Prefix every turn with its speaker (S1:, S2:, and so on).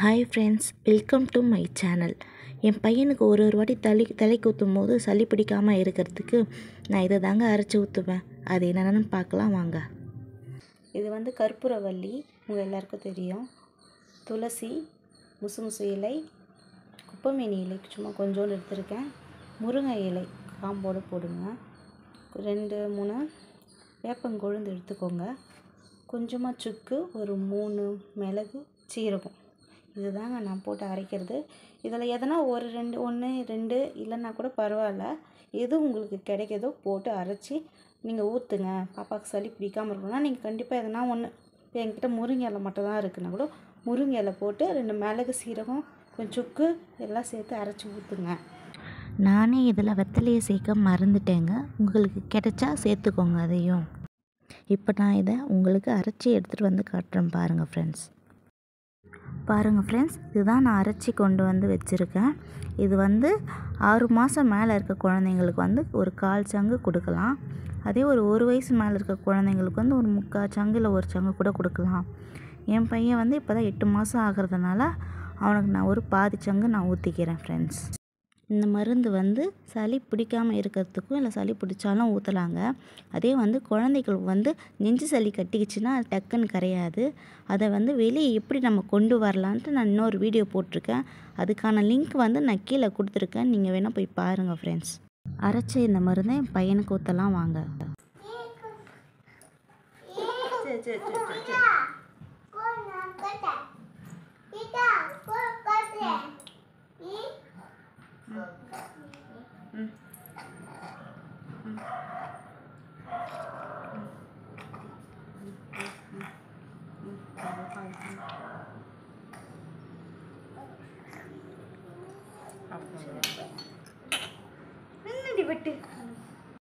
S1: hi friends welcome to my channel என் பையனுக்கு ஒரு ஒரு வாட்டி தலை தலைக்கு ஊற்றும் போது சளி பிடிக்காமல் இருக்கிறதுக்கு நான் இதை தாங்க அரைச்சி ஊற்றுவேன் அது என்னென்னு பார்க்கலாம் வாங்க இது வந்து கற்பூரவல்லி உங்கள் எல்லாருக்கும் தெரியும் துளசி முசு முசு இலை குப்பைமேனி இலை சும்மா கொஞ்சோண்டு எடுத்திருக்கேன் முருங்கை இலை காம்போடு போடுங்க ரெண்டு மூணு வேப்பங்கொழுந்து எடுத்துக்கோங்க கொஞ்சமாக சுக்கு ஒரு மூணு மிளகு சீரகம் இதுதாங்க நான் போட்டு அரைக்கிறது இதில் எதனா ஒரு ரெண்டு ஒன்று ரெண்டு இல்லைன்னா கூட பரவாயில்ல எது உங்களுக்கு கிடைக்கிறதோ போட்டு அரைச்சி நீங்கள் ஊற்றுங்க பாப்பாவுக்கு சளி பிடிக்காமல் இருக்கணும்னா நீங்கள் கண்டிப்பாக எதனா ஒன்று இப்போ என்கிட்ட முருங்கை இலை மட்டும் தான் இருக்குன்னா கூட முருங்கை இலை போட்டு ரெண்டு மிளகு சீரகம் கொஞ்சம் சுக்கு எல்லாம் சேர்த்து அரைச்சி ஊற்றுங்க நானே இதில் வெத்தலையை சேர்க்க மறந்துட்டேங்க உங்களுக்கு கிடைச்சா சேர்த்துக்கோங்க அதையும் இப்போ நான் இதை உங்களுக்கு அரைச்சி எடுத்துகிட்டு வந்து காட்டுறேன் பாருங்கள் ஃப்ரெண்ட்ஸ் பாருங்கள் ஃப்ரெண்ட்ஸ் இதுதான் நான் அரைச்சி கொண்டு வந்து வச்சுருக்கேன் இது வந்து ஆறு மாதம் மேலே இருக்க குழந்தைங்களுக்கு வந்து ஒரு கால் சங்கு கொடுக்கலாம் அதே ஒரு ஒரு வயசு மேலே இருக்க குழந்தைங்களுக்கு வந்து ஒரு முக்கால் சங்கு இல்லை ஒரு சங்கு கூட கொடுக்கலாம் என் பையன் வந்து இப்போ தான் எட்டு மாதம் ஆகிறதுனால அவனுக்கு நான் ஒரு பாதி சங்கு நான் ஊற்றிக்கிறேன் ஃப்ரெண்ட்ஸ் இந்த மருந்து வந்து சளி பிடிக்காமல் இருக்கிறதுக்கும் இல்லை சளி பிடிச்சாலும் ஊற்றலாங்க அதே வந்து குழந்தைகளுக்கு வந்து நெஞ்சு சளி கட்டிக்கிச்சுன்னா அது டக்குன்னு கரையாது அதை வந்து வெளியே எப்படி நம்ம கொண்டு வரலான்ட்டு நான் இன்னொரு வீடியோ போட்டிருக்கேன் அதுக்கான லிங்க் வந்து நான் கீழே கொடுத்துருக்கேன் நீங்கள் வேணால் போய் பாருங்கள் ஃப்ரெண்ட்ஸ் அரைச்ச இந்த மருந்தை என் பையனுக்கு ஊற்றலாம் வாங்க சரி சரி சரி சரி என்னடி வெட்டு